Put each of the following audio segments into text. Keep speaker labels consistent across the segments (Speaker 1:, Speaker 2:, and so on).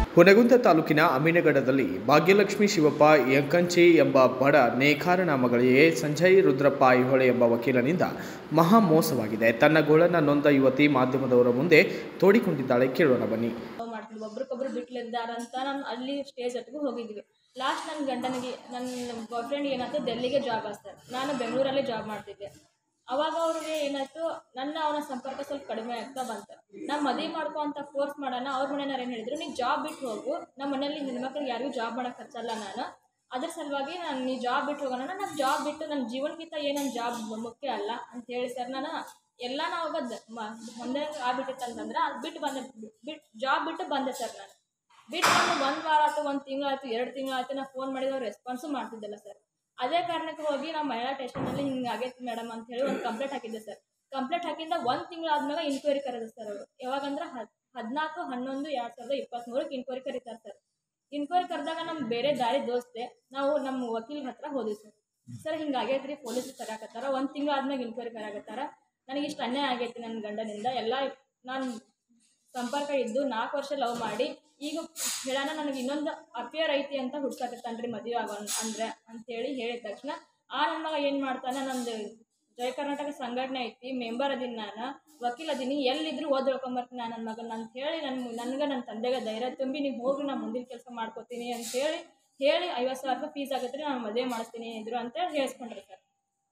Speaker 1: ಹುನಗುಂದ ತಾಲೂಕಿನ ಅಮೀನಗಡದಲ್ಲಿ ಭಾಗ್ಯಲಕ್ಷ್ಮಿ ಶಿವಪ್ಪ ಯಂಕಂಚಿ ಎಂಬ ಬಡ ನೇಕಾರನ ಮಗಳಿಗೆ ಸಂಜಯ್ ರುದ್ರಪ್ಪ ಐಹೊಳೆ ಎಂಬ ವಕೀಲನಿಂದ ಮಹಾ ಮೋಸವಾಗಿದೆ ತನ್ನ ಗೋಳನ್ನ ನೊಂದ ಯುವತಿ ಮಾಧ್ಯಮದವರ ಮುಂದೆ ತೋಡಿಕೊಂಡಿದ್ದಾಳೆ ಕೇಳೋಣ ಬನ್ನಿ
Speaker 2: ಲವ್ ಮಾಡ್ತಿದ್ವಿ ಒಬ್ರಿಗೊಬ್ರು ಬಿಟ್ಲಿದ್ದಾರಂತ ನಾನು ಅಲ್ಲಿ ಸ್ಟೇಜ್ ಹತ್ತಿಗೆ ಹೋಗಿದ್ವಿ ಲಾಸ್ಟ್ ನನ್ನ ಗಂಡನಿಗೆ ನನ್ನ ಬಾಯ್ ಫ್ರೆಂಡ್ ಏನಾಯ್ತು ಡೆಲ್ಲಿಗೆ ಜಾಬ್ ಆಗ್ತಾರೆ ನಾನು ಬೆಂಗಳೂರಲ್ಲೇ ಜಾಬ್ ಮಾಡ್ತಿದ್ದೆ ಅವಾಗ ಅವ್ರಿಗೆ ಏನಾಯ್ತು ನನ್ನ ಅವನ ಸಂಪರ್ಕ ಸ್ವಲ್ಪ ಕಡಿಮೆ ಆಗ್ತಾ ಬಂತು ನಮ್ಮ ಮದುವೆ ಮಾಡ್ಕೊ ಅಂತ ಫೋರ್ಸ್ ಮಾಡೋಣ ಅವ್ರ ಮನೆಯವ್ರು ಏನು ಹೇಳಿದ್ರು ನೀನು ಜಾಬ್ ಬಿಟ್ಟು ಹೋಗು ನಮ್ಮ ಮನೇಲಿ ಹೆಣ್ಮಕ್ಳಿಗೆ ಯಾರಿಗೂ ಜಾಬ್ ಮಾಡೋಕೆ ಹಚ್ಚಲ್ಲ ನಾನು ಅದ್ರ ಸಲುವಾಗಿ ನಾನು ನೀ ಜಾಬ್ ಬಿಟ್ಟು ಹೋಗೋಣ ನಾನು ಜಾಬ್ ಬಿಟ್ಟು ನನ್ನ ಜೀವನಕ್ಕಿಂತ ಏನು ನನ್ನ ಜಾಬ್ ಮುಖ್ಯ ಅಲ್ಲ ಅಂತ ಹೇಳಿ ಸರ್ ನಾನು ಎಲ್ಲ ನಾವು ಅವಾಗ ಒಂದೇ ಆಗ್ಬಿಟ್ಟಿತ್ತು ಅಂತಂದ್ರೆ ಅದು ಬಿಟ್ಟು ಬಂದೆ ಬಿಟ್ಟು ಜಾಬ್ ಬಿಟ್ಟು ಬಂದೆ ಸರ್ ನಾನು ಬಿಟ್ಟು ಬಂದು ಒಂದು ವಾರ ಆಯ್ತು ಒಂದು ತಿಂಗಳಾಯ್ತು ಎರಡು ತಿಂಗಳಾಯ್ತು ನಾ ಫೋನ್ ಮಾಡಿದ್ರೆ ಅವ್ರು ರೆಸ್ಪಾನ್ಸು ಮಾಡ್ತಿದ್ದಿಲ್ಲ ಸರ್ ಅದೇ ಕಾರಣಕ್ಕೆ ಹೋಗಿ ನಾವು ಮಹಿಳಾ ಸ್ಟೇಷನಲ್ಲಿ ಹಿಂಗೆ ಆಗೈತೆ ಮೇಡಮ್ ಅಂತ ಹೇಳಿ ಒಂದು ಕಂಪ್ಲೇಂಟ್ ಹಾಕಿದ್ದೆ ಸರ್ ಕಂಪ್ಲೇಂಟ್ ಹಾಕಿಂದ ಒಂದು ತಿಂಗಳಾದ್ಮೇಲೆ ಇನ್ಕ್ವೈರಿ ಕರೆದ ಸರ್ ಅವರು ಯಾವಾಗಂದ್ರೆ ಹದ್ ಹದಿನಾಲ್ಕು ಹನ್ನೊಂದು ಎರಡು ಸಾವಿರದ ಇಪ್ಪತ್ತ್ಮೂರಕ್ಕೆ ಇನ್ಕ್ವೈರಿ ಕರೀತಾರೆ ಸರ್ ಇನ್ಕ್ವೈರಿ ಕರೆದಾಗ ನಮ್ಮ ಬೇರೆ ದಾರಿ ದೋಸ್ತೆ ನಾವು ನಮ್ಮ ವಕೀಲ ಹತ್ರ ಹೋದ್ವಿ ಸರ್ ಸರ್ ಹಿಂಗೆ ಆಗೈತೆ ರೀ ಪೊಲೀಸರು ಕರೆಯಾಕತ್ತಾರ ಒಂದು ತಿಂಗಳು ಆದ್ಮೇಲೆ ಇನ್ಕ್ವೈರಿ ಕರೆಯಾಕತ್ತಾರ ನನಗೆ ಇಷ್ಟು ಅನ್ಯಾಯ ಆಗೈತಿ ನನ್ನ ಗಂಡನಿಂದ ಎಲ್ಲ ನಾನು ಸಂಪರ್ಕ ಇದ್ದು ನಾಲ್ಕು ವರ್ಷ ಲವ್ ಮಾಡಿ ಈಗ ಹೇಳೋಣ ನನಗೆ ಇನ್ನೊಂದು ಅಫೇರ್ ಐತಿ ಅಂತ ಹುಡ್ಕಾಕತ್ತಾನ ರೀ ಮದುವೆ ಆಗೋ ಅಂದರೆ ಅಂತೇಳಿ ಹೇಳಿದ ತಕ್ಷಣ ಆ ನನ್ನ ಮಗ ಏನು ಮಾಡ್ತಾನೆ ನಂದು ಜಯ ಕರ್ನಾಟಕ ಸಂಘಟನೆ ಐತಿ ಮೆಂಬರ್ ಅದೀನಿ ನಾನು ವಕೀಲ ಅದೀನಿ ಎಲ್ಲಿದ್ರು ಓದ್ ಹೇಳ್ಕೊಂಬರ್ತೀನಿ ನಾನು ನನ್ನ ಮಗನ ಅಂತ ಹೇಳಿ ನನ್ನ ನನಗೆ ನನ್ನ ತಂದೆಗೆ ಧೈರ್ಯ ತುಂಬಿ ನೀವು ಹೋಗಿ ನಾನು ಮುಂದಿನ ಕೆಲಸ ಮಾಡ್ಕೋತೀನಿ ಅಂತೇಳಿ ಹೇಳಿ ಐವತ್ತು ಸಾವಿರ ರೂಪಾಯಿ ಫೀಸ್ ಆಗತ್ತೆ ರೀ ನಾನು ಮದುವೆ ಮಾಡಿಸ್ತೀನಿ ಇದ್ರು ಅಂತೇಳಿ ಹೇಳಿಸ್ಕೊಂಡ್ರಿ ಸರ್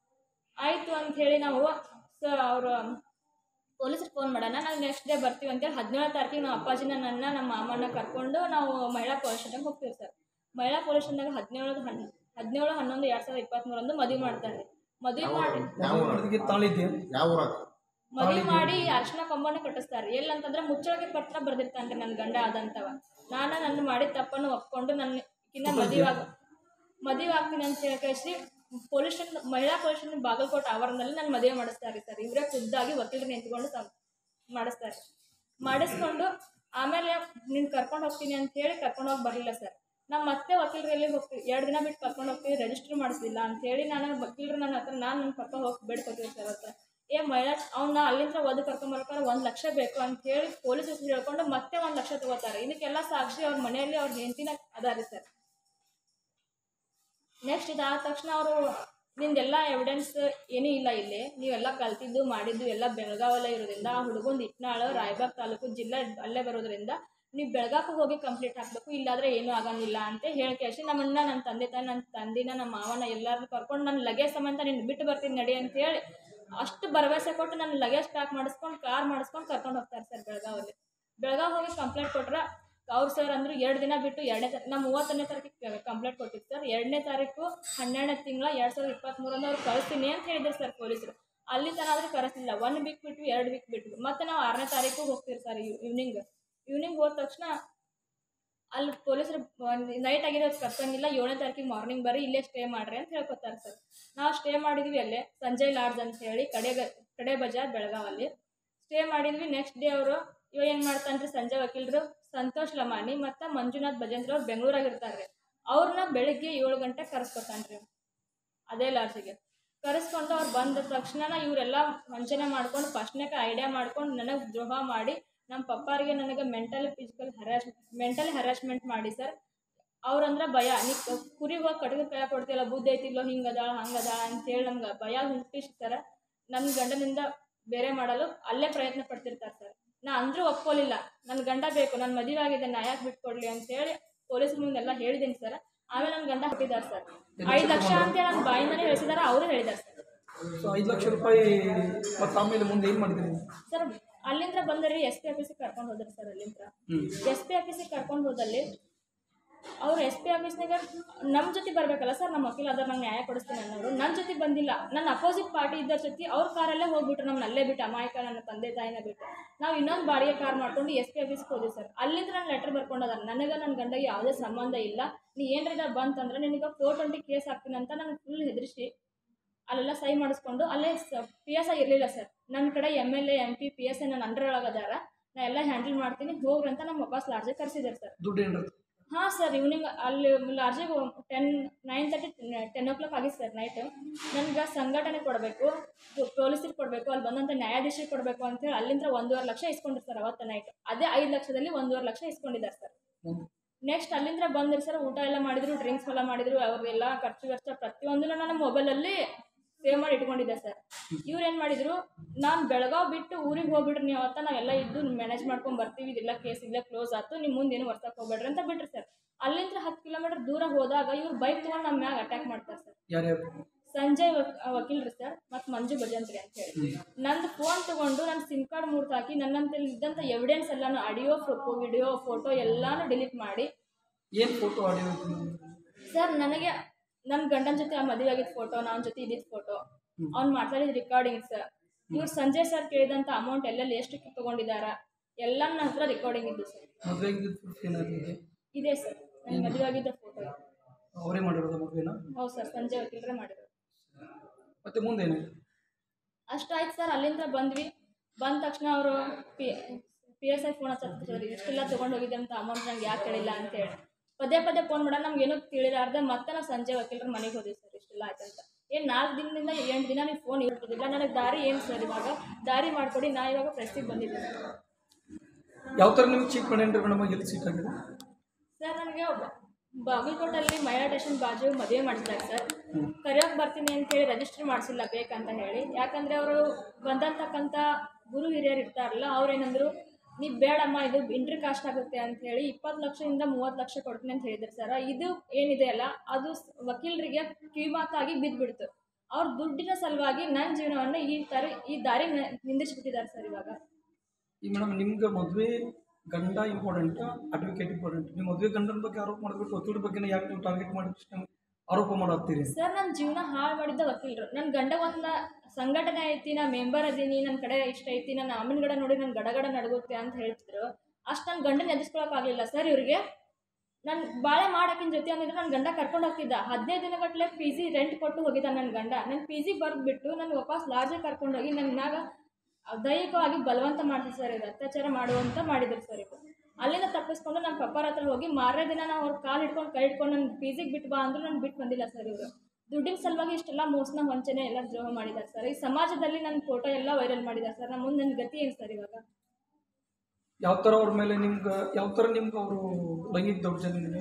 Speaker 2: ಆಯಿತು ಅಂತ ಹೇಳಿ ನಾವು ಸ ಅವರು ಪೊಲೀಸರು ಫೋನ್ ಮಾಡೋಣ ನಾವು ನೆಕ್ಸ್ಟ್ ಡೇ ಬರ್ತೀವಿ ಅಂತೇಳಿ ಹದಿನೇಳು ತಾರೀಕಿಗೆ ನಾವು ಅಪ್ಪಾಜಿನ ನನ್ನ ನಮ್ಮ ಮಾಮನ ಕರ್ಕೊಂಡು ನಾವು ಮಹಿಳಾ ಪೊಲೀಸ್ ಸ್ಟೇಷನ್ಗೆ ಹೋಗ್ತೀವಿ ಸರ್ ಮಹಿಳಾ ಪೊಲೀಸ್ ಸ್ಟೇಷನ್ದಾಗ ಹದಿನೇಳು ಹನ್ ಹದಿನೇಳು ಹನ್ನೊಂದು ಎರಡು ಸಾವಿರದ ಇಪ್ಪತ್ತ್ಮೂರಂದು ಮದುವೆ ಮಾಡ್ತಾರೆ ಮದುವೆ ಮಾಡಿ
Speaker 3: ಹುಡುಗಿ ತಾಳಿದ್ಯಾ
Speaker 4: ಯಾವ ಊರಾಗ
Speaker 2: ಮದುವೆ ಮಾಡಿ ಅರ್ಶಿನ ಕೊಂಬನ ಕಟ್ಟಿಸ್ತಾರೆ ಎಲ್ಲಂತಂದ್ರೆ ಮುಚ್ಚಳಿಗೆ ಪತ್ರ ಬರ್ದಿರ್ತಾನೆ ನನ್ನ ಗಂಡ ಆದಂತವ ನಾನು ನನ್ನ ಮಾಡಿದ ತಪ್ಪನ್ನು ಒಪ್ಕೊಂಡು ನನ್ನ ಕಿನ್ನ ಮದುವೆ ಆಗ ಮದುವೆ ಆಗ್ತೀನಿ ಅಂತ ಹೇಳಿ ಕಳಿಸಿ ಪೊಲೀಸ್ ಸ್ಟೇಷನ್ ಮಹಿಳಾ ಪೊಲೀಸ್ ಸ್ಟೇಷನ್ ಬಾಗಲಕೋಟೆ ಆವರಣದಲ್ಲಿ ನಾನು ಮದುವೆ ಮಾಡಿಸ್ತಾರೆ ಸರ್ ಇವರೇ ಖುದ್ದಾಗಿ ವಕೀಲರು ನಿಂತ್ಕೊಂಡು ಸಂ ಮಾಡಿಸ್ತಾರೆ ಮಾಡಿಸ್ಕೊಂಡು ಆಮೇಲೆ ನೀನು ಕರ್ಕೊಂಡು ಹೋಗ್ತೀನಿ ಅಂತ ಹೇಳಿ ಕರ್ಕೊಂಡು ಹೋಗಿ ಬರಲಿಲ್ಲ ಸರ್ ನಾವು ಮತ್ತೆ ವಕೀಲರು ಎಲ್ಲಿಗೆ ಹೋಗ್ತೀವಿ ಎರಡು ದಿನ ಬಿಟ್ಟು ಕರ್ಕೊಂಡು ಹೋಗ್ತೀವಿ ರಿಜಿಸ್ಟರ್ ಮಾಡಿಸ್ಲಿಲ್ಲ ಅಂತೇಳಿ ನಾನು ವಕೀಲರು ನನ್ನ ಹತ್ರ ನಾನು ನನ್ನ ಪಪ್ಪ ಹೋಗಿ ಬೇಡ್ಕೊತೀವಿ ಸರ್ ಹತ್ರ ಏ ಮಹಿಳಾ ಅವ್ನ ಅಲ್ಲಿಂದ ಓದು ಕರ್ಕೊಂಬರ್ಬೇಕಾದ್ರೆ ಒಂದು ಲಕ್ಷ ಬೇಕು ಅಂತ ಹೇಳಿ ಪೊಲೀಸ್ ಹೆಸರು ಹೇಳ್ಕೊಂಡು ಮತ್ತೆ ಒಂದು ಲಕ್ಷ ತಗೋತಾರೆ ಇದಕ್ಕೆಲ್ಲ ಸಾಕ್ಷಿ ಅವ್ರ ಮನೆಯಲ್ಲಿ ಅವ್ರ ಹೆಂಡತಿನ ಅದಾರಿ ಸರ್ ನೆಕ್ಸ್ಟ್ ಇದಾದ ತಕ್ಷಣ ಅವರು ನಿಂದೆಲ್ಲ ಎವಿಡೆನ್ಸ್ ಏನೂ ಇಲ್ಲ ಇಲ್ಲಿ ನೀವೆಲ್ಲ ಕಲ್ತಿದ್ದು ಮಾಡಿದ್ದು ಎಲ್ಲ ಬೆಳಗಾವಲ್ಲೇ ಇರೋದ್ರಿಂದ ಆ ಹುಡುಗಂದು ಇಟ್ನಾಳು ರಾಯಬಾಗ್ ತಾಲೂಕು ಜಿಲ್ಲೆ ಅಲ್ಲೇ ಬರೋದ್ರಿಂದ ನೀವು ಬೆಳಗಾಕ್ಕೆ ಹೋಗಿ ಕಂಪ್ಲೀಟ್ ಹಾಕಬೇಕು ಇಲ್ಲಾಂದರೆ ಏನೂ ಆಗಂಗಿಲ್ಲ ಅಂತ ಹೇಳಿ ಕೇಳಿಸಿ ನಮ್ಮನ್ನ ನನ್ನ ತಂದೆ ತಾಯಿ ನನ್ನ ತಂದಿನ ನಮ್ಮ ಮಾವನ ಎಲ್ಲರನ್ನೂ ಕರ್ಕೊಂಡು ನನ್ನ ಲಗೇಜ್ ಸಮೇತ ನಿನ್ನ ಬಿಟ್ಟು ಬರ್ತೀನಿ ನಡಿ ಅಂತ ಹೇಳಿ ಅಷ್ಟು ಭರವಸೆ ಕೊಟ್ಟು ನನ್ನ ಲಗೇಜ್ ಪ್ಯಾಕ್ ಮಾಡಿಸ್ಕೊಂಡು ಕಾರ್ ಮಾಡಿಸ್ಕೊಂಡು ಕರ್ಕೊಂಡು ಹೋಗ್ತಾರೆ ಸರ್ ಬೆಳಗಾವಲ್ಲಿ ಬೆಳಗಾವ್ ಹೋಗಿ ಕಂಪ್ಲೇಂಟ್ ಕೊಟ್ರೆ ಅವ್ರು ಸರ್ ಅಂದರು ಎರಡು ದಿನ ಬಿಟ್ಟು ಎರಡನೇ ತಾರೀಕು ನಾವು ಮೂವತ್ತನೇ ತಾರೀಕಿಗೆ ಕಂಪ್ಲೇಂಟ್ ಕೊಟ್ಟಿದ್ದು ಸರ್ ಎರಡನೇ ತಾರೀಕು ಹನ್ನೆರಡನೇ ತಿಂಗಳ ಎರಡು ಸಾವಿರದ ಇಪ್ಪತ್ತ್ಮೂರರಿಂದ ಅವ್ರು ಕಳಿಸ್ತೀನಿ ಅಂತ ಹೇಳಿದ್ರು ಸರ್ ಪೊಲೀಸರು ಅಲ್ಲಿ ತನಕ ಆದರೂ ಕರೆಸಲಿಲ್ಲ ಒನ್ ವೀಕ್ ಬಿಟ್ಟು ಎರಡು ವೀಕ್ ಬಿಟ್ಟು ಮತ್ತೆ ನಾವು ಆರನೇ ತಾರೀಕು ಹೋಗ್ತೀವಿ ಸರ್ ಈವ್ನಿಂಗ್ ಈವ್ನಿಂಗ್ ಹೋದ ತಕ್ಷಣ ಅಲ್ಲಿ ಪೊಲೀಸರು ನೈಟ್ ಆಗಿದೆ ಅದು ಕರ್ಸಂಗಿಲ್ಲ ಏಳನೇ ತಾರೀಕಿಗೆ ಮಾರ್ನಿಂಗ್ ಬರ್ರಿ ಇಲ್ಲೇ ಸ್ಟೇ ಮಾಡ್ರಿ ಅಂತ ಹೇಳ್ಕೊತಾರೆ ಸರ್ ನಾವು ಸ್ಟೇ ಮಾಡಿದ್ವಿ ಅಲ್ಲೇ ಸಂಜಯ್ ಲಾಡ್ಜ್ ಅಂತ ಹೇಳಿ ಕಡೆ ಕಡೆ ಬಜಾರ್ ಬೆಳಗಾವಲ್ಲಿ ಸ್ಟೇ ಮಾಡಿದ್ವಿ ನೆಕ್ಸ್ಟ್ ಡೇ ಅವರು ಇವ ಏನು ಮಾಡ್ತಾನ್ರಿ ಸಂಜೆ ವಕೀಲರು ಸಂತೋಷ್ ಲಮಾನಿ ಮತ್ತು ಮಂಜುನಾಥ್ ಭಜೇಂದ್ರ ಅವ್ರು ಬೆಂಗಳೂರಾಗ ಇರ್ತಾರೆ ಅವ್ರನ್ನ ಬೆಳಿಗ್ಗೆ ಏಳು ಗಂಟೆ ಕರೆಸ್ಕೊತಾನ್ರಿ ಅದೇ ಲಾಡ್ಜಿಗೆ ಕರೆಸ್ಕೊಂಡು ಅವ್ರು ಬಂದ ತಕ್ಷಣ ಇವರೆಲ್ಲ ವಂಚನೆ ಮಾಡ್ಕೊಂಡು ಫಸ್ಟ್ನೇಕ ಐಡಿಯಾ ಮಾಡ್ಕೊಂಡು ನನಗೆ ದ್ರೋಹ ಮಾಡಿ ನಮ್ಮ ಪಪ್ಪಾರಿಗೆ ನನಗೆ mentally physical harass mentally harassment ಮಾಡಿ ಸರ್ ಅವ್ರಂದ್ರೆ ಭಯ ನೀ ಕುರಿ ಹೋಗಿ ಕಟ್ಗೆ ಕೈ ಕೊಡ್ತಿಲ್ಲ ಬುದ್ಧಿ ಐತಿಲ್ಲೋ ಹಿಂಗದಾಳ ಹಂಗದಾಳ ಅಂತೇಳಿ ನಮ್ಗೆ ಭಯ ಹುಟ್ಟಿಸಿ ಸರ್ ನನ್ನ ಗಂಡನಿಂದ ಬೇರೆ ಮಾಡಲು ಅಲ್ಲೇ ಪ್ರಯತ್ನ ಪಡ್ತಿರ್ತಾರೆ ಸರ್ ನಾ ಅಂದರೂ ಒಪ್ಕೊಳ್ಳಿಲ್ಲ ನನ್ನ ಗಂಡ ಬೇಕು ನನ್ನ ಮದುವೆ ಆಗಿದೆ ನಾ ಯಾಕೆ ಬಿಟ್ಕೊಡ್ಲಿ ಅಂತೇಳಿ ಪೊಲೀಸರ ಮುಂದೆಲ್ಲ ಹೇಳಿದ್ದೀನಿ ಸರ್ ಆಮೇಲೆ ನನ್ನ ಗಂಡ ಹುಟ್ಟಿದ್ದಾರೆ ಸರ್ ಐದು ಲಕ್ಷ ಅಂತೇಳಿ ನನ್ನ ಬಾಯಿಂದನೇ ಹೇಳಿಸಿದಾರೆ ಅವರು ಹೇಳಿದ್ದಾರೆ ಸರ್
Speaker 3: ಸೊ ಐದು ಲಕ್ಷ ರೂಪಾಯಿ ಮತ್ತು ಆಮೇಲೆ ಮುಂದೆ ಏನು ಮಾಡಿದ್ರಿ
Speaker 2: ಸರ್ ಅಲ್ಲಿಂದ ಬಂದ್ರಿ ಎಸ್ ಪಿ ಆಫೀಸಿಗೆ ಕರ್ಕೊಂಡು ಹೋದ್ರಿ ಸರ್ ಅಲ್ಲಿಂದ ಎಸ್ ಪಿ ಆಫೀಸಿಗೆ ಕರ್ಕೊಂಡು ಹೋದಲ್ಲಿ ಅವ್ರು ಎಸ್ ಪಿ ಆಫೀಸ್ನಾಗ ನಮ್ಮ ಜೊತೆ ಬರಬೇಕಲ್ಲ ಸರ್ ನಮ್ಮ ವಕೀಲ ಅದ್ರ ನಂಗೆ ನ್ಯಾಯ ಕೊಡಿಸ್ತೀನಿ ಅನ್ನೋರು ನನ್ನ ಜೊತೆ ಬಂದಿಲ್ಲ ನನ್ನ ಅಪೋಸಿಟ್ ಪಾರ್ಟಿ ಇದ್ದರ ಜೊತೆ ಅವ್ರ ಕಾರಲ್ಲೇ ಹೋಗ್ಬಿಟ್ರು ನಮ್ಮನ್ನ ಅಲ್ಲೇ ಬಿಟ್ಟು ಅಮಾಯಕ ನನ್ನ ತಂದೆ ತಾಯಿನ ಬಿಟ್ಟು ನಾವು ಇನ್ನೊಂದು ಬಾಡಿಗೆ ಕಾರ್ ಮಾಡ್ಕೊಂಡು ಎಸ್ ಪಿ ಆಫೀಸ್ಗೆ ಹೋದ್ವಿ ಸರ್ ಅಲ್ಲಿಂದ ನಾನು ಲೆಟರ್ ಬರ್ಕೊಂಡದಾರ ನನಗೆ ನನ್ನ ಗಂಡಗೆ ಯಾವುದೇ ಸಂಬಂಧ ಇಲ್ಲ ನೀ ಏನ್ರಿದ ಬಂತಂದ್ರೆ ನಿನಗೆ ಫೋರ್ ಟ್ವೆಂಟಿ ಕೇಸ್ ಹಾಕ್ತೀನಿ ಅಂತ ನನಗೆ ಫುಲ್ ಹೆದರಿಸಿ ಅಲ್ಲೆಲ್ಲ ಸಹಿ ಮಾಡಿಸ್ಕೊಂಡು ಅಲ್ಲೇ ಪಿ ಎಸ್ ಐ ಇರಲಿಲ್ಲ ಸರ್ ನನ್ನ ಕಡೆ M L A M P P S I ನನ್ನ ಅಂಡರ್ ಒಳಗದಾರ ನಾ ಎಲ್ಲ ಹ್ಯಾಂಡಲ್ ಮಾಡ್ತೀನಿ ಹೋಗ್ರಿ ಅಂತ ನಮ್ಮ ವಾಪಸ್ ಲಾಡ್ಜಿಗೆ ಕರೆಸಿದ್ದಾರೆ ಸರ್
Speaker 3: ದುಡ್ಡು ಏನಿರುತ್ತೆ
Speaker 2: ಹಾಂ ಸರ್ ಈವ್ನಿಂಗ್ ಅಲ್ಲಿ ಲಾಡ್ಜಿಗೆ ten nine thirty ten o'clock ಆಗಿತ್ತು ಸರ್ ನೈಟ್ ನನಗೆ ಸಂಘಟನೆ ಕೊಡಬೇಕು ಪೊಲೀಸರಿಗೆ ಕೊಡಬೇಕು ಅಲ್ಲಿ ಬಂದಂಥ ನ್ಯಾಯಾಧೀಶರಿಗೆ ಕೊಡಬೇಕು ಅಂತೇಳಿ ಅಲ್ಲಿಂದ ಒಂದೂವರೆ ಲಕ್ಷ ಇಸ್ಕೊಂಡಿರ್ತಾರೆ ಅವತ್ತು ನೈಟ್ ಅದೇ ಐದು ಲಕ್ಷದಲ್ಲಿ ಒಂದೂವರೆ ಲಕ್ಷ ಇಸ್ಕೊಂಡಿದ್ದಾರೆ ಸರ್
Speaker 3: ಹ್ಮ್.
Speaker 2: ನೆಕ್ಸ್ಟ್ ಅಲ್ಲಿಂದ ಬಂದ್ರಿ ಸರ್ ಊಟ ಎಲ್ಲ ಮಾಡಿದ್ರು ಡ್ರಿಂಕ್ಸ್ ಎಲ್ಲ ಮಾಡಿದ್ರು ಅವ್ರದ್ದೆಲ್ಲ ಖರ್ಚು ವೆಚ್ಚ ಪ್ರತಿಯೊಂದನ್ನು ನಾನು ಮೊಬೈಲಲ್ಲಿ ಸೇವ್ ಮಾಡಿ ಇಟ್ಕೊಂಡಿದ್ದೆ ಸರ್ ಇವ್ರು ಏನು ಮಾಡಿದ್ರು ನಾನು ಬೆಳಗಾವ್ ಬಿಟ್ಟು ಊರಿಗೆ ಹೋಗ್ಬಿಡ್ರಿ ನೀವು ಅವತ್ತ ನಾವೆಲ್ಲ ಇದ್ದು ಮ್ಯಾನೇಜ್ ಮಾಡ್ಕೊಂಡು ಬರ್ತೀವಿ ಇದೆಲ್ಲ ಕೇಸ್ ಇಲ್ಲೇ ಕ್ಲೋಸ್ ಆಯ್ತು ನಿಮ್ಮ ಮುಂದೆ ಏನು ವರ್ಸಕ್ಕೆ ಹೋಗ್ಬೇಡ್ರಿ ಅಂತ ಬಿಟ್ರಿ ಸರ್ ಅಲ್ಲಿಂದ ಹತ್ತು ಕಿಲೋಮೀಟರ್ ದೂರ ಹೋದಾಗ ಇವ್ರು ಬೈಕ್ ತೊಗೊಂಡು ನಮ್ಮ ಮ್ಯಾಗ ಅಟ್ಯಾಕ್ ಮಾಡ್ತಾರೆ ಸರ್
Speaker 3: ಯಾರ್ಯಾರು
Speaker 2: ಸಂಜಯ್ ವಕ್ ವಕೀಲ್ರಿ ಸರ್ ಮತ್ತು ಮಂಜು ಭಜಂತ್ರಿ ಅಂತ ಹೇಳಿ ನಂದು ಫೋನ್ ತಗೊಂಡು ನನ್ನ ಸಿಮ್ ಕಾರ್ಡ್ ಮುರ್ದು ಹಾಕಿ ನನ್ನಂತಲ್ಲಿ ಇದ್ದಂಥ ಎವಿಡೆನ್ಸ್ ಎಲ್ಲಾನು ಆಡಿಯೋ ಫೋಟೋ ವಿಡಿಯೋ ಫೋಟೋ ಎಲ್ಲಾನು ಡಿಲೀಟ್ ಮಾಡಿ
Speaker 3: ಏನು ಫೋಟೋ ಆಡಿಯೋ
Speaker 2: ಸರ್ ನನಗೆ ನನ್ನ ಗಂಡನ ಜೊತೆ ಆ ಮದುವೆ ಆಗಿದ್ದ ಫೋಟೋ ನನ್ನ ಜೊತೆ ಇದ್ದಿದ್ದ ಫೋಟೋ ಅವ್ನು ಮಾತಾಡಿದ ರೆಕಾರ್ಡಿಂಗ್ಸ್ ಇವ್ರು ಸಂಜಯ್ ಸರ್ ಕೇಳಿದಂಥ ಅಮೌಂಟ್ ಎಲ್ಲೆಲ್ಲಿ ಎಷ್ಟು ತೊಗೊಂಡಿದ್ದಾರ ಎಲ್ಲ ನನ್ನ ಹತ್ರ ರೆಕಾರ್ಡಿಂಗ್ ಇದ್ದು ಸರ್
Speaker 3: ಮದುವೆಗೆ ಪ್ರೂಫ್ ಏನಾಗಿದೆ
Speaker 2: ಇದೆ ಸರ್ ನನ್ನ ಮದುವೆ ಆಗಿದ್ದ ಫೋಟೋ
Speaker 3: ಅವರೇ ಮಾಡಿರೋದು ಮದುವೆನ
Speaker 2: ಹೌದು ಸರ್ ಸಂಜಯ್ ವಕೀಲರೇ ಮಾಡಿರೋದು
Speaker 3: ಮತ್ತೆ ಮುಂದೆ ಏನಾಯ್ತು
Speaker 2: ಅಷ್ಟಾಯ್ತು ಸರ್ ಅಲ್ಲಿಂದ ಬಂದ್ವಿ ಬಂದ ತಕ್ಷಣ ಅವರು P P S I phone ಹಚ್ಚಿ ಇಷ್ಟೆಲ್ಲ ತೊಗೊಂಡು ಹೋಗಿದ್ದೆ ಅಂತ ಅಮೌಂಟ್ ನಂಗೆ ಯಾಕೆ ಹೇಳಿಲ್ಲ ಅಂತೇಳಿ ಪದೇ ಪದೇ ಫೋನ್ ಮಾಡ ನಮ್ಗೆ ಏನೂ ತಿಳಿಲಾರ್ದೆ ಮತ್ತೆ ನಾವು ಸಂಜೆ ವಕೀಲರ ಮನೆಗೆ ಹೋದ್ವಿ ಸರ್ ಇಷ್ಟೆಲ್ಲ ಆಯ್ತಂತ ಏನು ನಾಲ್ಕು ದಿನದಿಂದ ಎಂಟು ದಿನ ನೀವು ಫೋನ್ ಇರ್ತಿದ್ದಿಲ್ಲ ನನಗೆ ದಾರಿ ಏನು ಸರ್ ಇವಾಗ ದಾರಿ ಮಾಡಿಕೊಡಿ ನಾ ಇವಾಗ ಪ್ರೆಸ್ಸಿಗೆ ಬಂದಿದ್ದೀನಿ ಸರ್
Speaker 3: ಯಾವ ಥರ ನಿಮ್ಗೆ ಚೀಟ್ ಮಾಡ್ಯಾನ್ರಿ ಮೇಡಮ್ ಎಲ್ಲಿ ಸೀಟ್ ಆಗಿದೆ
Speaker 2: ಸರ್ ನನಗೆ ಬಾಗಲಕೋಟಲ್ಲಿ ಮಹಿಳಾ ಸ್ಟೇಷನ್ ಬಾಜು ಮದುವೆ ಮಾಡಿದ್ದಾರೆ ಸರ್ ಕರೆಯೋಕೆ ಬರ್ತೀನಿ ಅಂತೇಳಿ ರಿಜಿಸ್ಟರ್ ಮಾಡಿಸಿಲ್ಲ ಬೇಕಂತ ಹೇಳಿ ಯಾಕಂದರೆ ಅವರು ಬಂದಂತಕ್ಕಂಥ ಗುರು ಹಿರಿಯರು ಇರ್ತಾರಲ್ಲ ಅವ್ರೇನಂದ್ರು ನೀವು ಬೇಡಮ್ಮ ಇದು ಇಂಟ್ರಿ ಕಾಸ್ಟ್ ಆಗುತ್ತೆ ಅಂತ ಹೇಳಿ ಇಪ್ಪತ್ತು ಲಕ್ಷದಿಂದ ಮೂವತ್ತು ಲಕ್ಷ ಕೊಡ್ತೀನಿ ಅಂತ ಹೇಳಿದ್ರು ಸರ್ ಇದು ಏನಿದೆ ಅಲ್ಲ ಅದು ಸ್- ವಕೀಲರಿಗೆ ಕಿವಿಮಾತಾಗಿ ಬಿದ್ದುಬಿಡ್ತು ಅವ್ರ ದುಡ್ಡಿನ ಸಲುವಾಗಿ ನನ್ನ ಜೀವನವನ್ನು ಈ ಥರ ಈ ದಾರಿ ನ- ನಿಂದಿಸ್ಬಿಟ್ಟಿದ್ದಾರೆ ಸರ್ ಇವಾಗ
Speaker 3: ಈ ಮೇಡಮ್ ನಿಮ್ಗೆ ಮದುವೆ ಗಂಡ ಇಂಪಾರ್ಟೆಂಟ್ ಅಡ್ವೊಕೇಟ್ ಇಂಪಾರ್ಟೆಂಟ್ ನೀವು ಮದುವೆ ಗಂಡನ ಬಗ್ಗೆ ಆರೋಪ ಮಾಡಿಬಿಟ್ಟು ವಕೀಲರ ಬಗ್ಗೆ ಯಾಕೆ ನೀವು ಟಾರ್ಗೆಟ್ ಮಾಡಿ ಆರೋಪ ಮಾಡತ್ತೀರಿ
Speaker 2: ಸರ್ ನನ್ನ ಜೀವನ ಹಾಳು ಮಾಡಿದ್ದ ವಕೀಲರು ನನ್ನ ಗಂಡ ಒಂದು ಸಂಘಟನೆ ಐತಿ ನಾ ಮೆಂಬರ್ ಅದೀನಿ ನನ್ನ ಕಡೆ ಇಷ್ಟ ಐತಿ ನನ್ನ ಅಮ್ಮನ ಗಡ ನೋಡಿ ನನ್ನ ಗಡಗಡ ನಡಗುತ್ತೆ ಅಂತ ಹೇಳ್ತಿದ್ರು ಅಷ್ಟು ನನ್ನ ಗಂಡನ ಎದುರಿಸ್ಕೊಳಕ್ಕಾಗಲಿಲ್ಲ ಸರ್ ಇವ್ರಿಗೆ ನಾನು ಬಾಳೆ ಮಾಡಾಕಿನ ಜೊತೆ ಅಂದಿದ್ರೆ ನನ್ನ ಗಂಡ ಕರ್ಕೊಂಡು ಹೋಗ್ತಿದ್ದ ಹದಿನೈದು ದಿನಗಟ್ಟಲೆ ಪಿ ಜಿ ರೆಂಟ್ ಕೊಟ್ಟು ಹೋಗಿದ್ದ ನನ್ನ ಗಂಡ ನನ್ನ ಪಿ ಜಿ ಬರೆದ್ಬಿಟ್ಟು ನನ್ನ ವಾಪಸ್ ಲಾಡ್ಜಿಗೆ ಕರ್ಕೊಂಡೋಗಿ ನನ್ನ ಮ್ಯಾಗ ದೈಹಿಕವಾಗಿ ಬಲವಂತ ಮಾಡ್ತಿದ್ರು ಸರ್ ಇದು ಅತ್ಯಾಚಾರ ಮಾಡುವಂತ ಮಾಡಿದ್ರು ಸರ್ ಇದು ಅಲ್ಲಿಂದ ತಪ್ಪಿಸ್ಕೊಂಡು ನಮ್ಮ ಪಪ್ಪರ ಹತ್ರ ಹೋಗಿ ಮಾರನೇ ದಿನ ನಾವು ಅವ್ರ ಕಾಲು ಹಿಡ್ಕೊಂಡು ಕೈ ಹಿಡ್ಕೊಂಡು ನನ್ನ ಪಿ ಜಿಗೆ ಬಿಟ್ಟು ಬಾ ಅಂದ್ರು ನಾನು ಬಿಟ್ಟು ಬಂದಿಲ್ಲ ಸರ್ ಇವರು ದುಡ್ಡಿನ ಸಲುವಾಗಿ ಇಷ್ಟೆಲ್ಲ ಮೋಸನ ವಂಚನೆ ಎಲ್ಲ ದ್ರೋಹ ಮಾಡಿದ್ದಾರೆ ಸರ್ ಈ ಸಮಾಜದಲ್ಲಿ ನನ್ನ ಫೋಟೋ ಎಲ್ಲ ವೈರಲ್ ಮಾಡಿದ್ದಾರೆ ಸರ್ ನಮ್ಮ ಮುಂದೆ ನನ್ನ ಗತಿ ಏನು ಸರ್ ಇವಾಗ
Speaker 3: ಯಾವ ಥರ ಅವ್ರ ಮೇಲೆ ನಿಮ್ಗೆ ಯಾವ ಥರ ನಿಮ್ಗೆ ಅವರು ಲೈಂಗಿಕ ದೌರ್ಜನ್ಯ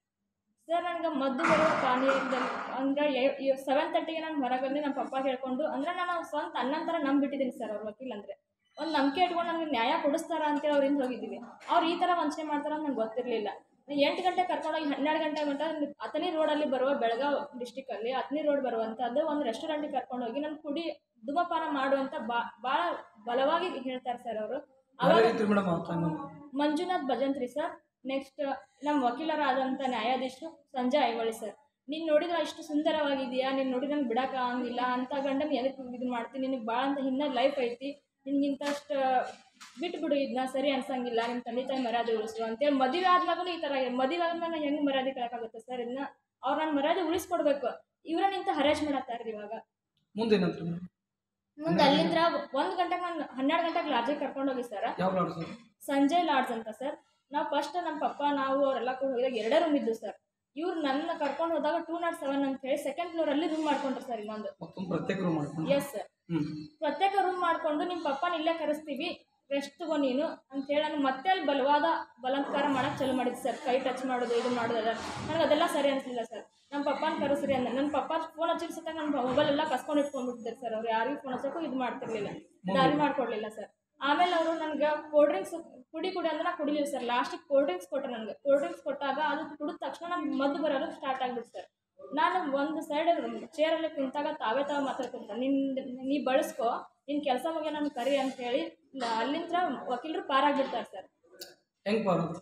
Speaker 2: ಸರ್ ನನಗೆ ಮದ್ದು ಬರುವ ಪಾನೀಯದಲ್ಲಿ ಅಂದರೆ ಸೆವೆನ್ ತರ್ಟಿಗೆ ನಾನು ಹೊರಗೆ ಬಂದು ನಮ್ಮ ಪಪ್ಪ ಹೇಳ್ಕೊಂಡು ಅಂದರೆ ನಾನು ಸ್ವಂತ ಅಣ್ಣನ ಥರ ನಂಬಿಟ್ಟಿದ್ದೀನಿ ಸರ್ ಅವ್ರ ವಕೀಲ್ ಅಂದರೆ ಒಂದು ನಂಬಿಕೆ ಇಟ್ಕೊಂಡು ನನಗೆ ನ್ಯಾಯ ಕೊಡಿಸ್ತಾರ ಅಂತೇಳಿ ಅವ್ರಿಂದ ಹೋಗಿದ್ದೀವಿ ಅವ್ರು ಈ ಥರ ವಂಚನೆ ಮಾಡ್ತಾರ ಅಂತ ನಂಗೆ ಗೊತ್ತಿರಲಿಲ್ಲ ಎಂಟು ಗಂಟೆ ಕರ್ಕೊಂಡೋಗಿ ಹನ್ನೆರಡು ಗಂಟೆ ಗಂಟ ಅತನಿ ರೋಡಲ್ಲಿ ಬರುವ ಬೆಳಗಾವ್ ಡಿಸ್ಟಿಕಲ್ಲಿ ಅತನಿ ರೋಡ್ ಬರುವಂಥದ್ದು ಒಂದು ರೆಸ್ಟೋರೆಂಟಿಗೆ ಕರ್ಕೊಂಡೋಗಿ ನಾನು ಕುಡಿ ಧೂಮಪಾನ ಮಾಡುವಂತ ಬಾ ಭಾಳ ಬಲವಾಗಿ ಹೇಳ್ತಾರೆ ಸರ್ ಅವರು ಅವಾಗ
Speaker 3: ಯಾರೈತ್ರಿ ಮೇಡಮ್ ಆ ಟೈಮಲ್ಲಿ
Speaker 2: ಮಂಜುನಾಥ್ ಭಜಂತ್ರಿ ಸರ್ ನೆಕ್ಸ್ಟ್ ನಮ್ಮ ವಕೀಲರಾದಂಥ ನ್ಯಾಯಾಧೀಶರು ಸಂಜಯ್ ಐವಳಿ ಸರ್ ನೀನು ನೋಡಿದ್ರೆ ಇಷ್ಟು ಸುಂದರವಾಗಿದೆಯಾ ನೀನು ನೋಡಿ ನಂಗೆ ಬಿಡೋಕ್ಕಾಗಂಗಿಲ್ಲ ಅಂತ ಗಂಡನ ಎದಕ್ಕೆ ಇದು ಮಾಡ್ತೀನಿ ನಿನಗೆ ಭಾಳ ಅಂತ ಇನ್ನೂ ಲೈಫ್ ಐತಿ ನಿನ್ಗಿಂತಷ್ಟು ಬಿಟ್ಟು ಬಿಡು ಇದನ್ನ ಸರಿ ಅನ್ಸಂಗಿಲ್ಲ ನಿಮ್ಮ ತಂದೆ ತಾಯಿ ಮರ್ಯಾದೆ ಉಳಿಸು ಅಂತೇಳಿ ಮದುವೆ ಆದ್ಮೇಲೂ ಈ ಥರ ಮದುವೆ ಆದ್ಮೇಲೆ ಹೆಂಗೆ ಮರ್ಯಾದೆ ಕೇಳೋಕ್ಕಾಗುತ್ತೆ ಸರ್ ಇದನ್ನ ಅವ್ರು ನನ್ನ ಮರ್ಯಾದೆ ಉಳಿಸ್ಕೊಡ್ಬೇಕು ಇವರ ನಿಂತ ಹರಾಜ್ ಮಾಡತ್ತಾರ್ರಿ ಇವಾಗ
Speaker 3: ಮುಂದೆ ಏನಂತ ಮೇಡಮ್
Speaker 2: ಮುಂದೆ ಅಲ್ಲಿಂದ ಒಂದು ಗಂಟೆಗೆ ನಾನು ಹನ್ನೆರಡು ಗಂಟೆಗೆ ಲಾಡ್ಜಿಗೆ ಕರ್ಕೊಂಡೋಗಿ ಸರ್
Speaker 3: ಯಾವ ಲಾಡ್ಜ್ ಸರ್
Speaker 2: ಸಂಜಯ್ ಲಾಡ್ಜ್ ಅಂತ ಸರ್ ನಾವು ಫಸ್ಟ್ ನಮ್ಮ ಪಪ್ಪ ನಾವು ಅವರೆಲ್ಲ ಕೂಡ ಹೋಗಿದಾಗ ಎರಡೇ ರೂಮ್ ಇದ್ದು ಸರ್ ಇವ್ರು ನನ್ನ ಕರ್ಕೊಂಡು ಹೋದಾಗ ಟೂ ನಾಟ್ ಸೆವೆನ್ ಅಂತ ಹೇಳಿ ಸೆಕೆಂಡ್ ಫ್ಲೋರಲ್ಲಿ ರೂಮ್ ಮಾಡ್ಕೊಂಡ್ರು ಸರ್ ಇನ್ನೊಂದು
Speaker 3: ಮತ್ತೊಂದು ಪ್ರತ್ಯೇಕ ರೂಮ್ ಮಾಡ್ಕೊಂಡು
Speaker 2: ಎಸ್ ಸರ್
Speaker 3: ಹ್ಞೂ
Speaker 2: ಪ್ರತ್ಯೇಕ ರೂಮ್ ಮಾಡಿಕೊಂಡು ನಿಮ್ಮ ಪಪ್ಪನ ಇಲ್ಲೇ ಕರೆಸ್ತೀವಿ ರೆಸ್ಟ್ ತಗೋ ನೀನು ಅಂತ ಹೇಳಿ ನಾನು ಮತ್ತೆ ಅಲ್ಲಿ ಬಲವಾದ ಬಲಾತ್ಕಾರ ಮಾಡಕ್ಕೆ ಚಾಲು ಮಾಡಿದ್ದು ಸರ್ ಕೈ ಟಚ್ ಮಾಡೋದು ಇದು ಮಾಡೋದಲ್ಲ ನನಗೆ ಅದೆಲ್ಲ ಸರಿ ಅನಿಸ್ಲಿಲ್ಲ ಸರ್ ನಮ್ಮ ಪಪ್ಪನ ಕರೆಸ್ರಿ ಅಂದ ನನ್ನ ಪಪ್ಪ ಫೋನ್ ಹಚ್ಚಿದ ಸತ ನನ್ನ ಮೊಬೈಲ್ ಎಲ್ಲ ಕಸ್ಕೊಂಡು ಇಟ್ಕೊಂಡ್ಬಿಟ್ಟಿದ್ದಾರೆ ಸರ್ ಅವ್ರು ಯಾರಿಗೂ ಫೋನ್ ಹಚ್ಚೋಕ್ಕೂ ಇದು ಮಾಡ್ತಿರ್ಲಿಲ್ಲ ದಾರಿ ಮಾಡ್ಕೊಡ್ಲಿಲ್ಲ ಸರ್ ಆಮೇಲೆ ಅವರು ನನಗೆ ಕೋಲ್ಡ್ ಡ್ರಿಂಕ್ಸ್ ಕುಡಿ ಕುಡಿ ಅಂದ್ರೆ ನಾ ಕುಡಿಲಿಲ್ಲ ಸರ್ ಲಾಸ್ಟಿಗೆ ಕೋಲ್ಡ್ ಡ್ರಿಂಕ್ಸ್ ಕೊಟ್ಟರು ನನಗೆ ಕೋಲ್ಡ್ ಡ್ರಿಂಕ್ಸ್ ಕೊಟ್ಟಾಗ ಅದು ಕುಡಿದ ತಕ್ಷಣ ನಮ್ಗೆ ಮದ್ದು ಬರೋದು ಸ್ಟಾರ್ಟ್ ಆಗ್ಬಿಟ್ಟು ಸರ್ ನಾನು ಒಂದು ಸೈಡ್ ಚೇರಲ್ಲಿ ಕುಂತಾಗ ತಾವೇ ತಾವು ಮಾತಾಡ್ಕೊಂತ ನಿನ್ನ ನೀ ಬಳಸ್ಕೊ ನಿನ್ನ ಕೆಲಸ ಮುಗಿಯ ನಾನು ಕರಿ ಅಂತ ಹೇಳಿ ಅಲ್ಲಿಂದ ವಕೀಲರು ಪಾರಾಗ್ಬಿಡ್ತಾರೆ ಸರ್
Speaker 3: ಹೆಂಗೆ ಬರೋದು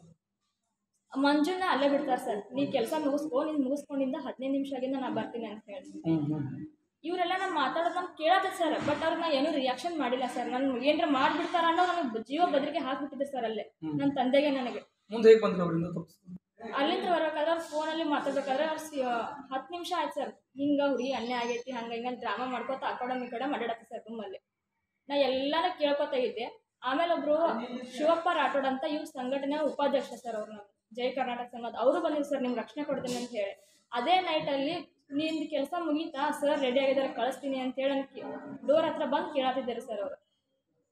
Speaker 2: ಮಂಜುನ ಅಲ್ಲೇ ಬಿಡ್ತಾರೆ ಸರ್ ನೀ ಕೆಲಸ ಮುಗಿಸ್ಕೊ ನೀನು ಮುಗಿಸ್ಕೊಂಡಿಂದ ಹದಿನೈದು ನಿಮಿಷ ಆಗಿಂದ ನಾನು ಬರ್ತೀನಿ ಅಂತ ಹೇಳಿ
Speaker 3: ಹ್ಞೂ ಹ್ಞೂ
Speaker 2: ಇವರೆಲ್ಲ ನಾನು ಮಾತಾಡೋದು ನಾನು ಕೇಳತ್ತೆ ಸರ್ ಬಟ್ ಅವ್ರಿಗೆ ನಾನು ಏನೂ ರಿಯಾಕ್ಷನ್ ಮಾಡಿಲ್ಲ ಸರ್ ನಾನು ಏನಾರ ಮಾಡಿಬಿಡ್ತಾರ ಅನ್ನೋ ನನಗೆ ಜೀವ ಬದಲಿಗೆ ಹಾಕ್ಬಿಟ್ಟಿದ್ರು ಸರ್ ಅಲ್ಲೇ ನನ್ನ ತಂದೆಗೆ ನನಗೆ
Speaker 3: ಮುಂದೆ ಹೇಗೆ ಬಂದ್ರಿ ಅವರಿಂದ ತಪ್ಪಿಸ್ಕೊಂಡು
Speaker 2: ಅಲ್ಲಿಂದ ಬರ್ಬೇಕಾದ್ರೆ ಅವ್ರು ಫೋನಲ್ಲಿ ಮಾತಾಡ್ಬೇಕಾದ್ರೆ ಅವ್ರು ಸಿ ಹತ್ತು ನಿಮಿಷ ಆಯ್ತು ಸರ್ ಹಿಂಗೆ ಹುಡುಗಿ ಅನ್ಯಾಯ ಆಗೈತಿ ಹಂಗೆ ಹಿಂಗೆ ಡ್ರಾಮಾ ಮಾಡ್ಕೋತ ಆ ಕಡೆ ಈ ಕಡೆ ಮಾತಾಡತ್ತೆ ಸರ್ ರೂಮಲ್ಲಿ ನಾ ಎಲ್ಲಾನ ಕೇಳ್ಕೊತಾ ಇದ್ದೆ ಆಮೇಲೆ ಒಬ್ಬರು ಶಿವಪ್ಪ ರಾಠೋಡ್ ಅಂತ ಇವ್ರ ಸಂಘಟನೆ ಉಪಾಧ್ಯಕ್ಷ ಸರ್ ಅವ್ರು ನಾನು ಜೈ ಕರ್ನಾಟಕ ಸಂಘದ ಅವರು ಬಂದಿದ್ರು ಸರ್ ನಿಮ್ಗೆ ರಕ್ಷಣೆ ಕೊಡ್ತೀನಿ ಅಂತ ಹೇಳಿ ಅದೇ ನೈಟಲ್ಲಿ ನಿಂದು ಕೆಲಸ ಮುಗೀತಾ ಸರ್ ರೆಡಿ ಆಗಿದ್ದಾರೆ ಕಳಿಸ್ತೀನಿ ಅಂತ ಹೇಳಿ ಡೋರ್ ಹತ್ರ ಬಂದು ಕೇಳತ್ತಿದ್ದಾರೆ ಸರ್ ಅವರು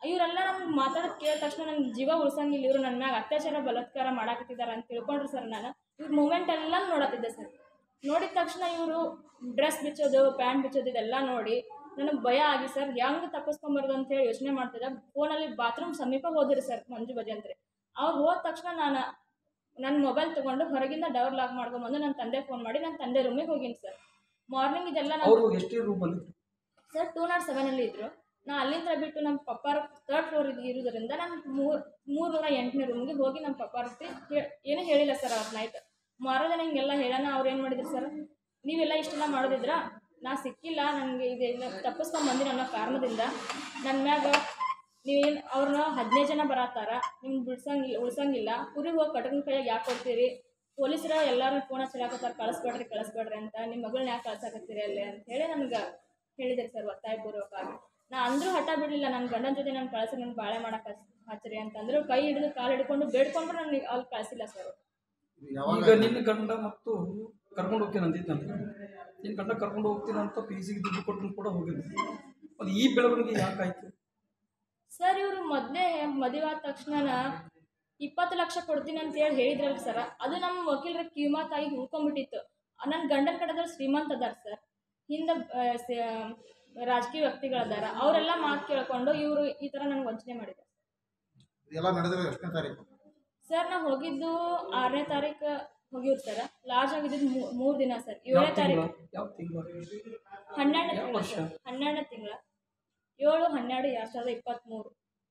Speaker 2: ಇವರೆಲ್ಲ ನಮ್ಗೆ ಮಾತಾಡೋದು ಕೇಳಿದ ತಕ್ಷಣ ನನ್ನ ಜೀವ ಉಳ್ಸಂಗಿಲ್ಲ ಇವರು ನನ್ನ ಮ್ಯಾಗ ಅತ್ಯಾಚಾರ ಬಲಾತ್ಕಾರ ಮಾಡಾಕತ್ತಿದ್ದಾರೆ ಅಂತ ತಿಳ್ಕೊಂಡ್ರು ಸರ್ ನಾನು ಇವ್ರ ಮೂಮೆಂಟ್ ಎಲ್ಲ ನೋಡತ್ತಿದ್ದೆ ಸರ್ ನೋಡಿದ ತಕ್ಷಣ ಇವರು ಡ್ರೆಸ್ ಬಿಚ್ಚೋದು ಪ್ಯಾಂಟ್ ಬಿಚ್ಚೋದು ಇದೆಲ್ಲ ನೋಡಿ ನನಗೆ ಭಯ ಆಗಿ ಸರ್ ಹೆಂಗೆ ತಪ್ಪಿಸ್ಕೊಂಬಾರ್ದು ಅಂತ ಹೇಳಿ ಯೋಚನೆ ಮಾಡ್ತಿದ್ದೆ ಫೋನಲ್ಲಿ ಬಾತ್ರೂಮ್ ಸಮೀಪ ಹೋದ್ರಿ ಸರ್ ಮಂಜು ಭಜಂತ್ರಿ ಅವ್ರು ಹೋದ ತಕ್ಷಣ ನಾನು ನನ್ನ ಮೊಬೈಲ್ ತೊಗೊಂಡು ಹೊರಗಿಂದ ಡೋರ್ ಲಾಕ್ ಮಾಡ್ಕೊಂಬಂದು ನನ್ನ ತಂದೆ ಫೋನ್ ಮಾಡಿ ನನ್ನ ತಂದೆ ರೂಮಿಗೆ ಹೋಗಿನಿ ಸರ್ ಮಾರ್ನಿಂಗ್ ಇದೆಲ್ಲ ನಾನು
Speaker 3: ಅವರು ಎಷ್ಟೇ ರೂಮಲ್ಲಿ
Speaker 2: ಸರ್ ಟೂ ನಾಟ್ ಸೆವೆನಲ್ಲಿ ಇದ್ದರು ನಾ ಅಲ್ಲಿಂದ ಬಿಟ್ಟು ನಮ್ಮ ಪಪ್ಪಾರ ತರ್ಡ್ ಫ್ಲೋರ್ ಇರೋದ್ರಿಂದ ನಾನು ಮೂರು ಮೂರ್ನೂರ ಎಂಟನೇ ರೂಮ್ಗೆ ಹೋಗಿ ನಮ್ಮ ಪಪ್ಪಾರ ಏನೂ ಹೇಳಿಲ್ಲ ಸರ್ ಅವ್ರ ನೈಟ್ ಮಾರೋದಿನ ಹಿಂಗೆಲ್ಲ ಹೇಳೋಣ ಅವ್ರು ಏನು ಮಾಡಿದ್ರು ಸರ್ ನೀವೆಲ್ಲ ಇಷ್ಟೆಲ್ಲ ಮಾಡೋದಿದ್ರ ನಾ ಸಿಕ್ಕಿಲ್ಲ ನನಗೆ ಇದೆಲ್ಲ ತಪ್ಪಿಸ್ಕೊಂಡು ಬಂದಿನಿ ಅನ್ನೋ ಕಾರಣದಿಂದ ನನ್ನ ಮ್ಯಾಗ ನೀವೇನು ಅವ್ರನ್ನ ಹದಿನೈದು ಜನ ಬರತ್ತಾರ ನಿಮ್ಗೆ ಬಿಡ್ಸಂಗಿಲ್ಲ ಉಳ್ಸಂಗಿಲ್ಲ ಕುರಿ ಹೋಗಿ ಕಟಕನ ಕೈಯಾಗ ಯಾಕೆ ಕೊಡ್ತೀರಿ ಪೊಲೀಸರ ಎಲ್ಲರೂ ಫೋನ್ ಹಚ್ಚಲಾಕತ್ತಾರ ಕಳಿಸ್ಬೇಡ್ರಿ ಕಳಿಸ್ಬೇಡ್ರಿ ಅಂತ ನಿಮ್ಮ ಮಗಳನ್ನ ಯಾಕೆ ಕಳ್ಸಾಕತ್ತೀರಿ ಅಲ್ಲೇ ಅಂತ ಹೇಳಿ ನನಗೆ ಹೇಳಿದ್ರು ಸರ್ ಒತ್ತಾಯಪೂರ್ವಕವಾಗಿ ನಾ ಅಂದರೂ ಹಠ ಬಿಡಲಿಲ್ಲ ನನ್ನ ಗಂಡನ ಜೊತೆ ನಾನು ಕಳ್ಸಿ ನನ್ನ ಬಾಳೆ ಮಾಡಕ್ಕೆ ಹಚ್ ಹಚ್ಚ್ರಿ ಅಂತಂದ್ರು ಕೈ ಹಿಡಿದು ಕಾಲು ಹಿಡ್ಕೊಂಡು ಬೇಡ್ಕೊಂಡ್ರು ನನಗೆ ಅಲ್ಲಿ ಕಳಿಸಿಲ್ಲ ಸರ್
Speaker 3: ಈಗ ನಿನ್ನ ಗಂಡ ಮತ್ತು ಕರ್ಕೊಂಡು ಹೋಗ್ತೀನಿ ಅಂತಿದ್ದಂತ ನಿನ್ನ ಗಂಡ ಕರ್ಕೊಂಡು ಹೋಗ್ತೀನಿ ಅಂತ ಪಿ ಸಿಗೆ ದುಡ್ಡು ಕೊಟ್ಟು ಕೂಡ ಹೋಗಿದ್ದೆ ಅದು ಈ ಬೆಳವಣಿಗೆ ಯಾಕಾಯ್ತು
Speaker 2: ಸರ್ ಇವರು ಮೊದಲೇ ಮದುವೆ ಆದ ತಕ್ಷಣ ಇಪ್ಪತ್ತು ಲಕ್ಷ ಕೊಡ್ತೀನಿ ಅಂತ ಹೇಳಿ ಹೇಳಿದ್ರಲ್ಲ ಸರ್ ಅದು ನಮ್ಮ ವಕೀಲರ ಕಿವಿಮಾತಾಗಿ ಉಳ್ಕೊಂಡ್ಬಿಟ್ಟಿತ್ತು ನನ್ನ ಗಂಡನ ಕಡೆದವ್ರು ಶ್ರೀಮಂತ ಅದಾರ ಸರ್ ಹಿಂದೆ ಆ, ಸ- ರಾಜಕೀಯ ವ್ಯಕ್ತಿಗಳದಾರ ಅವರೆಲ್ಲ ಮಾತು ಕೇಳ್ಕೊಂಡು ಇವರು ಈ ಥರ ನನಗೆ ವಂಚನೆ ಮಾಡಿದ್ದಾರೆ
Speaker 4: ಇದೆಲ್ಲ ನಡೆದ್ರೆ ಎಷ್ಟನೇ ತಾರೀಕು
Speaker 2: ಸರ್ ನಾವು ಹೋಗಿದ್ದು ಆರನೇ ತಾರೀಕು ಹೋಗಿವ್ರಿ ಸರ್ ಲಾಸ್ಟ್ ಆಗಿದ್ದು ಮೂರು ದಿನ ಸರ್
Speaker 3: ಯಾವ
Speaker 2: ಏಳನೇ
Speaker 3: ತಿಂಗಳ
Speaker 2: ತಾರೀಕು
Speaker 3: ಯಾವ ತಿಂಗಳ
Speaker 2: ಹನ್ನೆರಡನೇ
Speaker 3: ಯಾವ
Speaker 2: ತಿಂಗಳ
Speaker 3: ವರ್ಷ?
Speaker 2: ಸರ್ ಹನ್ನೆರಡನೇ ತಿಂಗಳ ಏಳು ಹನ್ನೆರಡು ಎರಡು ಸಾವಿರದ ಇಪ್ಪತ್ತ್ಮೂರು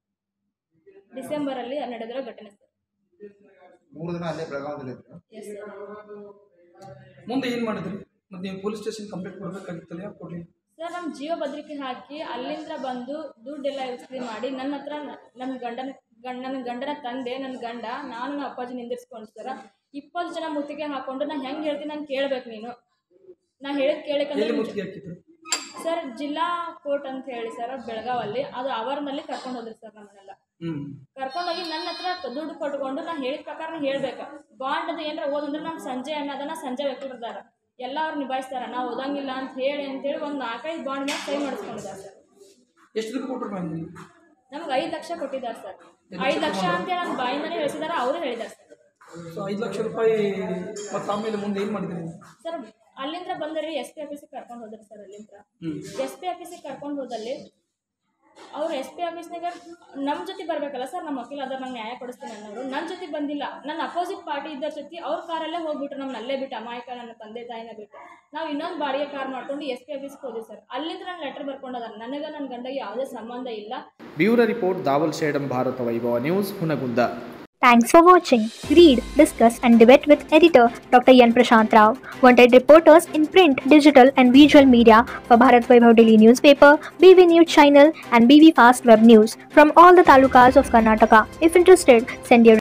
Speaker 2: ಡಿಸೆಂಬರಲ್ಲಿ ನಡೆದಿರೋ ಘಟನೆ ಸರ್
Speaker 4: ಮೂರು ದಿನ ಅಲ್ಲೇ ಬೆಳಗಾವದಲ್ಲಿ ಇದ್ರು
Speaker 2: ಎಸ್ ಸರ್
Speaker 3: ಮುಂದೆ ಏನು ಮಾಡಿದ್ರಿ ಮತ್ತು ನೀವು ಪೊಲೀಸ್ ಸ್ಟೇಷನ್ ಕಂಪ್ಲೇಂಟ್ ಕೊಡಬೇಕಾಗಿತ್ತಲ್ಲ ಯಾಕೆ ಕೊಡಲಿ
Speaker 2: ಸರ್ ನಮ್ಮ ಜೀವ ಬದ್ರಿಕೆ ಹಾಕಿ ಅಲ್ಲಿಂದ ಬಂದು ದುಡ್ಡೆಲ್ಲ ಇಸ್ತ್ರಿ ಮಾಡಿ ನನ್ನ ಹತ್ರ ನನ್ನ ಗಂಡನ ಗಂಡ ನನ್ನ ಗಂಡನ ತಂದೆ ನನ್ನ ಗಂಡ ನಾನು ನಮ್ಮ ಅಪ್ಪಾಜಿ ನಿಂದಿರ್ಸ್ಕೊಂಡು ಸರ ಇಪ್ಪತ್ತು ಜನ ಮುತ್ತಿಗೆ ಹಾಕೊಂಡು ನಾನು ಹೆಂಗೆ ಹೇಳ್ತೀನಿ ನಾನು ಕೇಳ್ಬೇಕು ನೀನು ನಾ ಹೇಳಿದ
Speaker 3: ಎಲ್ಲಿ
Speaker 2: ಕೇಳಕ್ಕಂದ್ರೆ
Speaker 3: ಮುತ್ತಿಗೆ ಹಾಕಿದ್ರು
Speaker 2: ಸರ್ ಜಿಲ್ಲಾ ಕೋರ್ಟ್ ಅಂತ ಹೇಳಿ ಸರ್ ಬೆಳಗಾವಲ್ಲಿ ಅದು ಅವರ್ನಲ್ಲಿ ಕರ್ಕೊಂಡು ಹೋದ್ರಿ ಸರ್ ನಮ್ಮನ್ನೆಲ್ಲ
Speaker 3: ಹ್ಞೂ
Speaker 2: ಕರ್ಕೊಂಡೋಗಿ ನನ್ನ ಹತ್ರ ದುಡ್ಡು ಕೊಟ್ಕೊಂಡು ನಾನು ಹೇಳಿದ ಪ್ರಕಾರ ಹೇಳ್ಬೇಕು ಬಾಂಡ್ ಅದು ಏನಾರ ಓದಂದ್ರೆ ನಮ್ಮ ಸಂಜೆ ಅನ್ನೋದನ್ನ ಸಂಜೆ ವ್ಯಕ್ತಿರ್ದಾರ ಎಲ್ಲ ಅವ್ರು ನಿಭಾಯಿಸ್ತಾರ ನಾವು ಓದಂಗಿಲ್ಲ ಅಂತ ಹೇಳಿ ಅಂತೇಳಿ ಒಂದು ನಾಲ್ಕೈದು ಬಾಂಡ್ ಮೇಲೆ ಸೈ ಮಾಡಿಸ್ಕೊಂಡಿದ್ದಾರೆ ಸರ್
Speaker 3: ಎಷ್ಟು ದುಡ್ಡು ಕೊಟ್ಟರು ಮ್ಯಾಮ್ ನೀವು
Speaker 2: ನಮ್ಗೆ ಐದು ಲಕ್ಷ ಕೊಟ್ಟಿದ್ದಾರೆ ಸರ್ ಐದು ಲಕ್ಷ ಅಂತೇಳಿ ನನ್ನ ಬಾಯಿಂದನೇ ಹೇಳಿಸಿದಾರೆ ಅವರು ಹೇಳಿದ್ದಾರೆ ಸರ್
Speaker 3: ಸೊ ಐದು ಲಕ್ಷ ರೂಪಾಯಿ ಮತ್ತು ಆಮೇಲೆ ಮುಂದೆ ಏನು ಮಾಡಿದ್ರಿ ನೀವು
Speaker 2: ಸರ್ ಅಲ್ಲಿಂದ ಬಂದರೆ ಎಸ್ ಪಿ ಆಫೀಸಿಗೆ ಕರ್ಕೊಂಡು ಹೋದ್ರಿ ಸರ್ ಅಲ್ಲಿಂದ
Speaker 3: ಹ್ಞೂ
Speaker 2: ಎಸ್ ಪಿ ಆಫೀಸಿಗೆ ಕರ್ಕೊಂಡು ಹೋದಲ್ಲಿ ಅವ್ರು ಎಸ್ ಪಿ ಆಫೀಸ್ನಾಗ ನಮ್ಮ ಜೊತೆ ಬರಬೇಕಲ್ಲ ಸರ್ ನಮ್ಮ ವಕೀಲ ಅದ್ರ ನಂಗೆ ನ್ಯಾಯ ಕೊಡಿಸ್ತೀನಿ ಅನ್ನೋರು ನನ್ನ ಜೊತೆ ಬಂದಿಲ್ಲ ನನ್ನ ಅಪೋಸಿಟ್ ಪಾರ್ಟಿ ಇದ್ದರ ಜೊತೆ ಅವ್ರ ಕಾರಲ್ಲೇ ಹೋಗ್ಬಿಟ್ರು ನಮ್ಮನ್ನ ಅಲ್ಲೇ ಬಿಟ್ಟು ಅಮಾಯಕ ನನ್ನ ತಂದೆ ತಾಯಿನ ಬಿಟ್ಟು ನಾವು ಇನ್ನೊಂದು ಬಾಡಿಗೆ ಕಾರ್ ಮಾಡ್ಕೊಂಡು ಎಸ್ ಪಿ ಆಫೀಸ್ಗೆ ಹೋದ್ವಿ ಸರ್ ಅಲ್ಲಿಂದ ನಾನು ಲೆಟರ್ ಬರ್ಕೊಂಡದಾರ ನನಗೆ ನನ್ನ ಗಂಡಗೆ ಯಾವುದೇ ಸಂಬಂಧ ಇಲ್ಲ
Speaker 1: bureau report Dawal Shedam Bharata Vaibhava news Hungund
Speaker 5: Thanks for watching. Read, discuss, and debate with editor Dr. Yan Prashant Rao. Wanted reporters in print, digital, and visual media for Bharat Vaibhav Daily Newspaper, BV News Channel, and BV Fast Web News from all the talukas of Karnataka. If interested, send your